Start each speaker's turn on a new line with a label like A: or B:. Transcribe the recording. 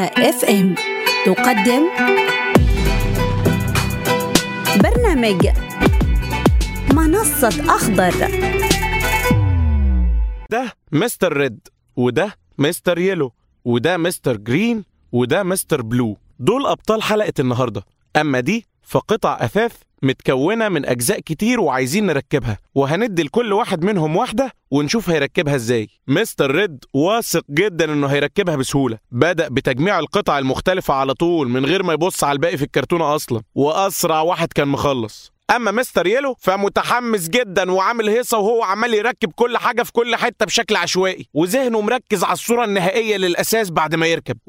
A: اف ام تقدم برنامج منصة أخضر
B: ده مستر ريد وده مستر يلو وده مستر جرين وده مستر بلو دول أبطال حلقة النهاردة أما دي فقطع أثاث متكونة من أجزاء كتير وعايزين نركبها وهندي لكل واحد منهم واحدة ونشوف هيركبها ازاي مستر ريد واثق جدا انه هيركبها بسهولة بدأ بتجميع القطع المختلفة على طول من غير ما يبص على الباقي في الكرتونة أصلا وأسرع واحد كان مخلص اما مستر يلو فمتحمس جدا وعامل هيصه وهو عمال يركب كل حاجه في كل حته بشكل عشوائي وذهنه مركز على الصوره النهائيه للاساس بعد ما يركب